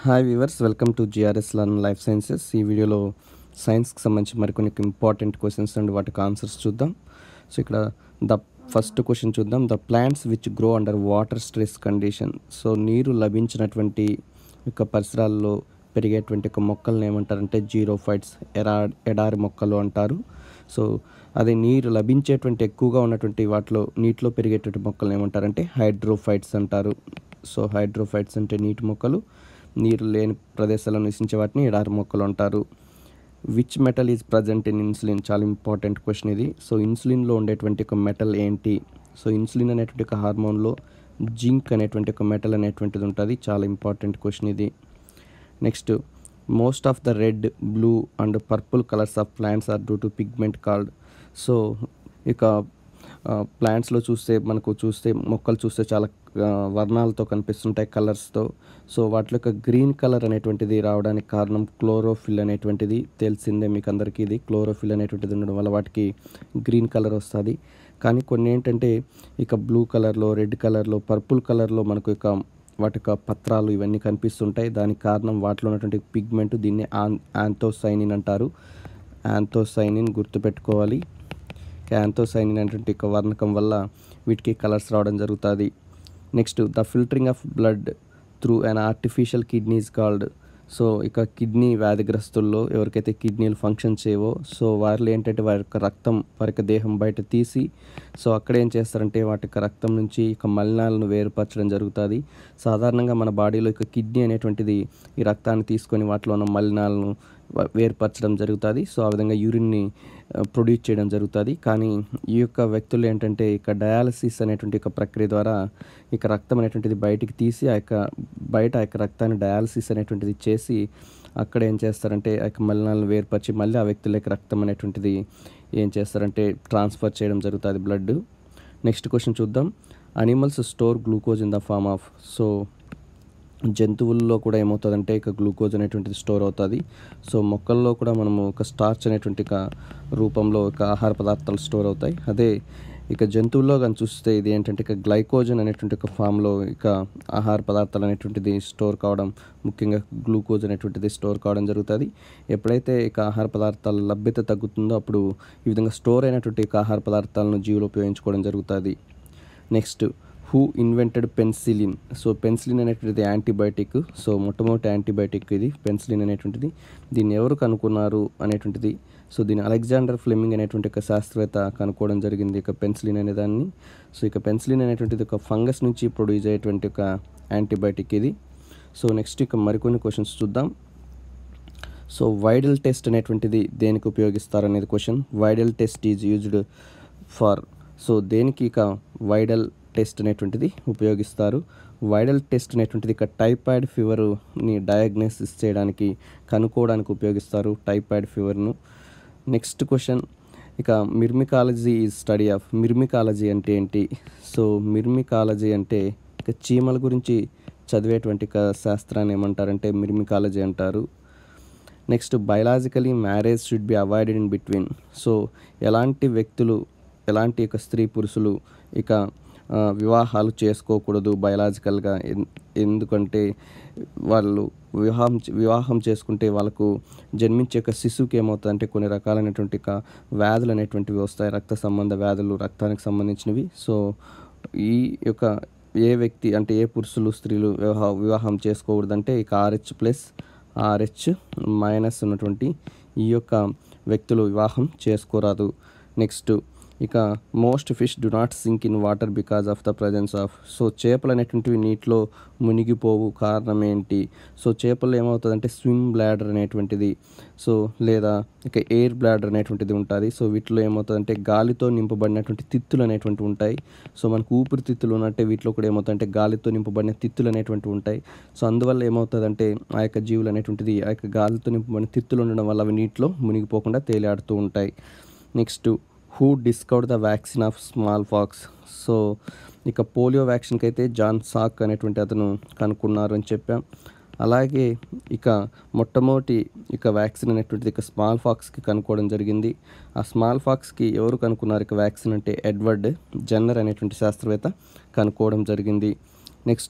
hi viewers welcome to GRS learn life sciences ఈ వీడియోలో సైన్స్కి సంబంధించి మరికొన్ని ఇంపార్టెంట్ క్వశ్చన్స్ అండ్ వాటికి ఆన్సర్స్ చూద్దాం సో ఇక్కడ ద ఫస్ట్ క్వశ్చన్ చూద్దాం the plants which grow under water stress condition so నీరు లభించినటువంటి యొక్క పరిసరాల్లో పెరిగేటువంటి ఒక మొక్కలను ఏమంటారంటే జీరో ఫైట్స్ ఎరా ఎడారి మొక్కలు అంటారు సో అదే నీరు లభించేటువంటి ఎక్కువగా ఉన్నటువంటి వాటిలో నీటిలో పెరిగేటువంటి మొక్కలను ఏమంటారంటే హైడ్రోఫైట్స్ అంటారు సో హైడ్రోఫైట్స్ అంటే నీటి మొక్కలు నీరు లేని ప్రదేశాల్లో నివసించే వాటిని ఎడారి మొక్కలు అంటారు which metal is present in insulin చాలా ఇంపార్టెంట్ క్వశ్చన్ ఇది సో ఇన్సులిన్లో ఉండేటువంటి ఒక మెటల్ ఏంటి సో ఇన్సులిన్ అనేటువంటి ఒక హార్మోన్లో జింక్ అనేటువంటి ఒక మెటల్ అనేటువంటిది ఉంటుంది చాలా ఇంపార్టెంట్ క్వశ్చన్ ఇది next most of the red blue and purple colours of plants are due to pigment called so ఇక ప్లాంట్స్లో చూస్తే మనకు చూస్తే మొక్కలు చూస్తే చాలా ఆ, వర్ణాలతో కనిపిస్తుంటాయి కలర్స్తో సో వాటిలో యొక్క గ్రీన్ కలర్ అనేటువంటిది రావడానికి కారణం క్లోరోఫిల్ అనేటువంటిది తెలిసిందే మీకు అందరికీ ఇది క్లోరోఫిల్ అనేటువంటిది ఉండడం వల్ల వాటికి గ్రీన్ కలర్ వస్తుంది కానీ కొన్ని ఏంటంటే ఇక బ్లూ కలర్లో రెడ్ కలర్లో పర్పుల్ కలర్లో మనకు ఇక వాటి యొక్క పత్రాలు ఇవన్నీ కనిపిస్తుంటాయి దానికి కారణం వాటిలో ఉన్నటువంటి పిగ్మెంట్ దీన్ని ఆన్ యాంథోసైనిన్ అంటారు యాంథోసైనిన్ గుర్తుపెట్టుకోవాలి యాంథోసైనిన్ అనేటువంటి ఒక వర్ణకం వల్ల వీటికి కలర్స్ రావడం జరుగుతుంది next the filtering of blood through an artificial kidneys called so ఇక కిడ్నీ వ్యాధిగ్రస్తుల్లో ఎవరికైతే కిడ్నీలు ఫంక్షన్ చేయవో సో వారిలో ఏంటంటే వారి యొక్క రక్తం వారి యొక్క దేహం బయట తీసి సో అక్కడ ఏం చేస్తారంటే వాటి యొక్క రక్తం నుంచి ఇక మలినాలను వేరుపరచడం జరుగుతుంది సాధారణంగా మన బాడీలో ఇక కిడ్నీ అనేటువంటిది ఈ రక్తాన్ని తీసుకొని వాటిలో ఉన్న మలినాలను వ- వేరుపరచడం జరుగుతుంది సో ఆ విధంగా యూరిన్ని ప్రొడ్యూస్ చేయడం జరుగుతుంది కానీ ఈ యొక్క వ్యక్తులు ఏంటంటే ఇక డయాలసిస్ అనేటువంటి ఒక ప్రక్రియ ద్వారా ఇక రక్తం అనేటువంటిది బయటికి తీసి ఆ యొక్క బయట ఆ యొక్క రక్తాన్ని డయాలసిస్ అనేటువంటిది చేసి అక్కడ ఏం చేస్తారంటే ఆ యొక్క మలినాలను వేరుపరిచి మళ్ళీ ఆ వ్యక్తుల యొక్క రక్తం అనేటువంటిది ఏం చేస్తారంటే ట్రాన్స్ఫర్ చేయడం జరుగుతుంది బ్లడ్ నెక్స్ట్ క్వశ్చన్ చూద్దాం animals store glucose in the form of so జంతువుల్లో కూడా ఏమవుతుందంటే ఇక గ్లూకోజ్ అనేటువంటిది స్టోర్ అవుతుంది సో మొక్కల్లో కూడా మనము ఒక స్టార్చ్ అనేటువంటి ఒక రూపంలో ఒక ఆహార పదార్థాలు స్టోర్ అవుతాయి అదే ఇక జంతువుల్లో కానీ చూస్తే ఇది ఏంటంటే ఇక గ్లైకోజన్ అనేటువంటి ఒక ఫామ్లో ఇక ఆహార పదార్థాలు అనేటువంటిది స్టోర్ కావడం ముఖ్యంగా గ్లూకోజ్ అనేటువంటిది స్టోర్ కావడం జరుగుతుంది ఎప్పుడైతే ఇక ఆహార పదార్థాల లభ్యత తగ్గుతుందో అప్పుడు ఈ విధంగా స్టోర్ అయినటువంటి ఇక ఆహార పదార్థాలను జీవులు ఉపయోగించుకోవడం జరుగుతుంది next who invented penicillin so penicillin అనేటువంటిది యాంటీబయాటిక్ సో మొట్టమొదటి యాంటీబయాటిక్ ఇది పెన్సిలిన్ అనేటువంటిది దీన్ని ఎవరు కనుక్కున్నారు అనేటువంటిది సో దీన్ని అలెగ్జాండర్ ఫ్లెమింగ్ అనేటువంటి ఒక శాస్త్రవేత్త కనుక్కోవడం జరిగింది ఇక పెన్సిలిన్ అనే దాన్ని సో ఇక పెన్సిలిన్ అనేటువంటిది ఒక ఫంగస్ నుంచి ప్రొడ్యూస్ అయ్యేటువంటి ఒక యాంటీబయాటిక్ ఇది సో నెక్స్ట్ ఇక మరికొన్ని క్వశ్చన్స్ చూద్దాం సో వైడల్ టెస్ట్ అనేటువంటిది దేనికి ఉపయోగిస్తారు అనేది question Widal test is used for so దేనికి ఇక వైడల్ టెస్ట్ అనేటువంటిది ఉపయోగిస్తారు వైడల్ టెస్ట్ అనేటువంటిది ఇక టైఫాయిడ్ ఫీవర్ని డయాగ్నోసిస్ చేయడానికి కనుక్కోవడానికి ఉపయోగిస్తారు టైఫాయిడ్ ఫీవర్ను నెక్స్ట్ క్వశ్చన్ ఇక myrmecology is study of myrmecology అంటే ఏంటి సో మిర్మికాలజీ అంటే ఇక చీమల గురించి చదివేటువంటి ఒక శాస్త్రాన్ని ఏమంటారంటే మిర్మికాలజీ అంటారు next biologically marriage should be avoided in between so ఎలాంటి వ్యక్తులు ఎలాంటి యొక్క స్త్రీ పురుషులు ఇక ఆ, వివాహాలు చేసుకోకూడదు బయలాజికల్గా ఎన్- ఎందుకంటే వాళ్ళు వివాహం చే- వివాహం చేసుకుంటే వాళ్ళకు జన్మించే యొక్క శిశువుకి ఏమవుతుందంటే కొన్ని రకాలైనటువంటి ఇక వ్యాధులు అనేటువంటివి వస్తాయి రక్త సంబంధ వ్యాధులు రక్తానికి సంబంధించినవి సో ఈ యొక్క ఏ వ్యక్తి అంటే ఏ పురుషులు స్త్రీలు వివాహ వివాహం చేసుకోకూడదంటే ఇక ఆర్హెచ్ ప్లస్ ఆర్హెచ్ మైనస్ ఉన్నటువంటి ఈ యొక్క వ్యక్తులు వివాహం చేసుకోరాదు నెక్స్ట్ ఇక most fish do not sink in water because of the presence of so చేపలు అనేటువంటివి నీటిలో మునిగిపోవు కారణం ఏంటి సో చేపలు ఏమవుతుందంటే స్విమ్ బ్లాడర్ అనేటువంటిది సో లేదా ఇక ఎయిర్ బ్లాడర్ అనేటువంటిది ఉంటుంది సో వీటిలో ఏమవుతుందంటే గాలితో నింపబడినటువంటి తిత్తులు అనేటువంటివి ఉంటాయి సో మనకు ఊపిరితిత్తులు ఉన్నట్టే వీటిలో కూడా ఏమవుతుందంటే గాలితో నింపబడిన తిత్తులు అనేటువంటివి ఉంటాయి సో అందువల్ల ఏమవుతుందంటే ఆ యొక్క జీవులు అనేటువంటిది ఆ యొక్క గాలితో నింపబడిన తిత్తులు ఉండడం వల్ల అవి నీటిలో మునిగిపోకుండా తేలియాడుతూ ఉంటాయి next who discovered the vaccine of smallpox so ఇక పోలియో వ్యాక్సిన్కి అయితే జాన్ సాక్ అనేటువంటి అతను కనుక్కున్నారు అని చెప్పాం అలాగే ఇక మొట్టమొదటి ఇక వ్యాక్సిన్ అనేటువంటిది ఇక స్మాల్ ఫాక్స్కి కనుక్కోవడం జరిగింది ఆ స్మాల్ ఫాక్స్కి ఎవరు కనుక్కున్నారు ఇక వ్యాక్సిన్ అంటే ఎడ్వర్డ్ జన్నర్ అనేటువంటి శాస్త్రవేత్త కనుక్కోవడం జరిగింది next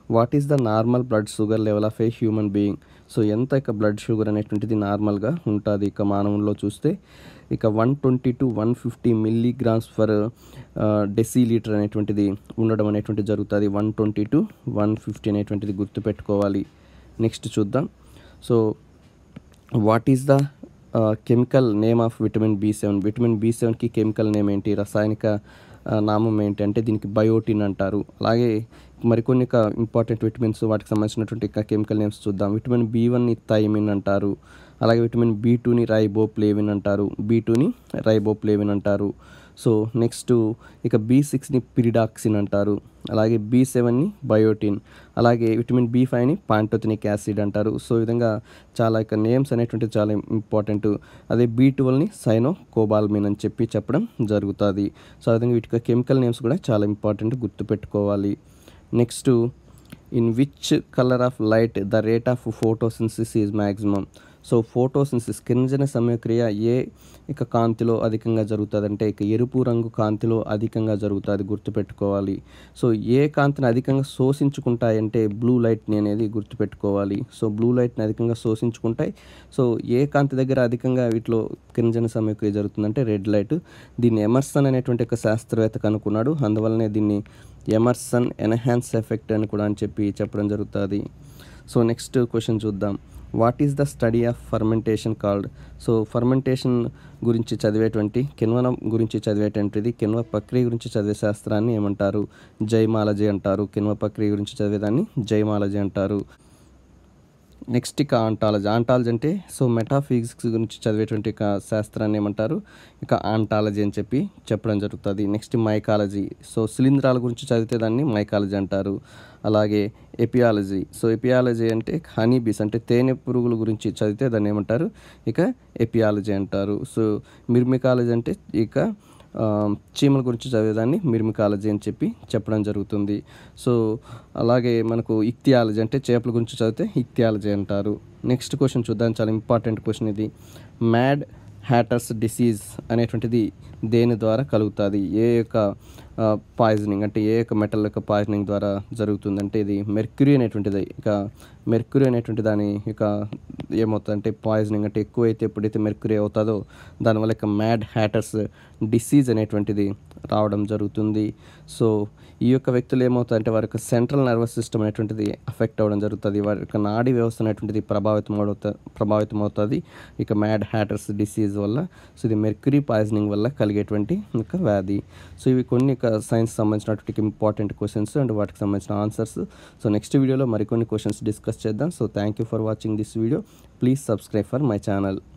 what is the normal blood sugar level of a human being so ఎంత ఇక బ్లడ్ షుగర్ అనేటువంటిది నార్మల్గా ఉంటుంది ఇక మానవుల్లో చూస్తే ఇక one twenty two one fifty milligrams for decilitre అనేటువంటిది ఉండడం అనేటువంటిది జరుగుతుంది one twenty two one fifty అనేటువంటిది గుర్తుపెట్టుకోవాలి నెక్స్ట్ చూద్దాం so what is the chemical name of vitamin B seven vitamin B సెవెన్కి కెమికల్ నేమ్ ఏంటి రసాయనిక ఆ, నామం ఏంటి అంటే దీనికి బయోటిన్ అంటారు అలాగే మరికొన్ని ఇక ఇంపార్టెంట్ విటమిన్స్ వాటికి సంబంధించినటువంటి ఇక కెమికల్ నేమ్స్ చూద్దాం విటమిన్ బి వన్ని థైమిన్ అంటారు అలాగే విటమిన్ బి టూని రైబోప్లేవిన్ అంటారు బి టూని రైబోప్లేవిన్ అంటారు సో నెక్స్ట్ ఇక బి సిక్స్ని పిరిడాక్సిన్ అంటారు అలాగే బి సెవెన్ని బయోటిన్ అలాగే విటమిన్ బి ఫైవ్ని పాంటోథినిక్ యాసిడ్ అంటారు సో ఈ విధంగా చాలా ఇక నేమ్స్ అనేటువంటివి చాలా ఇంపార్టెంట్ అదే బి ట్వెల్వ్ని సైనో కోబాల్మిన్ అని చెప్పి చెప్పడం జరుగుతుంది సో ఆ విధంగా వీటికి కెమికల్ నేమ్స్ కూడా చాలా ఇంపార్టెంట్ గుర్తుపెట్టుకోవాలి next in which colour of light the rate of photosynthesis is maximum so photosynthesis కిరణజన సమయక్రియ ఏ ఇక కాంతిలో అధికంగా జరుగుతుంది అంటే ఇక ఎరుపు రంగు కాంతిలో అధికంగా జరుగుతుంది గుర్తుపెట్టుకోవాలి సో ఏ కాంతిని అధికంగా శోషించుకుంటాయంటే బ్లూ లైట్ని అనేది గుర్తుపెట్టుకోవాలి సో బ్లూ లైట్ని అధికంగా శోషించుకుంటాయి సో ఏ కాంతి దగ్గర అధికంగా వీటిలో కిరణజన సమయక్రియ జరుగుతుందంటే రెడ్ లైట్ దీన్ని ఎమర్సన్ అనేటువంటి ఒక శాస్త్రవేత్త కనుక్కున్నాడు అందువల్లనే దీన్ని ఎమర్సన్ ఎన్హాన్స్ ఎఫెక్ట్ అని కూడా అని చెప్పి చెప్పడం జరుగుతుంది సో నెక్స్ట్ క్వశ్చన్ చూద్దాం what is the study of fermentation called so fermentation గురించి చదివేటువంటి కిన్వనం గురించి చదివేటువంటిది కిన్వ ప్రక్రియ గురించి చదివే శాస్త్రాన్ని ఏమంటారు జైమాలజీ అంటారు కిన్వ ప్రక్రియ గురించి చదివేదాన్ని జైమాలజీ అంటారు నెక్స్ట్ ఇక ఆంటాలజీ ఆంటాలజీ అంటే సో మెటాఫిజిక్స్ గురించి చదివేటువంటి ఇక శాస్త్రాన్ని ఏమంటారు ఇక ఆంటాలజీ అని చెప్పి చెప్పడం జరుగుతుంది నెక్స్ట్ మైకాలజీ సో శిలీంధ్రాల గురించి చదివితే దాన్ని మైకాలజీ అంటారు అలాగే ఎపియాలజీ సో ఎపియాలజీ అంటే హనీ బీస్ అంటే తేనె పురుగుల గురించి చదివితే దాన్ని ఏమంటారు ఇక ఎపియాలజీ అంటారు సో మిర్మికాలజీ అంటే ఇక ఆ, చీమల గురించి చదివేదాన్ని మిర్మికాలజీ అని చెప్పి చెప్పడం జరుగుతుంది సో అలాగే మనకు ఇక్తియాలజీ అంటే చేపల గురించి చదివితే ఇక్తియాలజీ అంటారు నెక్స్ట్ క్వశ్చన్ చూద్దాం చాలా ఇంపార్టెంట్ క్వశ్చన్ ఇది మ్యాడ్ హ్యాటర్స్ డిసీజ్ అనేటువంటిది దేని ద్వారా కలుగుతుంది ఏ యొక్క పాయిజనింగ్ అంటే ఏ యొక్క మెటల్ యొక్క పాయిజనింగ్ ద్వారా జరుగుతుంది అంటే ఇది మెర్క్యూరీ అనేటువంటిది ఇక మెర్క్యూరీ అనేటువంటి దాని ఇక ఏమవుతుంది అంటే పాయిజనింగ్ అంటే ఎక్కువైతే ఎప్పుడైతే మెర్క్యూరీ అవుతుందో దానివల్ల ఇక మ్యాడ్ హ్యాటర్స్ డిసీజ్ అనేటువంటిది రావడం జరుగుతుంది సో ఈ యొక్క వ్యక్తులు ఏమవుతాయంటే వారి యొక్క సెంట్రల్ నర్వస్ సిస్టమ్ అనేటువంటిది అఫెక్ట్ అవ్వడం జరుగుతుంది వారి యొక్క నాడీ వ్యవస్థ అనేటువంటిది ప్రభావితం అవుతా ప్రభావితం అవుతుంది ఇక మ్యాడ్ హ్యాటర్స్ డిసీజ్ వల్ల సో ఇది మెర్క్యూరీ పాయిజనింగ్ వల్ల కలిగేటువంటి ఒక వ్యాధి సో ఇవి కొన్ని ఇక సైన్స్ సంబంధించినటువంటి ఇంపార్టెంట్ క్వశ్చన్స్ అండ్ వాటికి సంబంధించిన ఆన్సర్స్ సో నెక్స్ట్ వీడియోలో మరికొన్ని క్వశ్చన్స్ డిస్కస్ చేద్దాం so thank you for watching this video please subscribe for my channel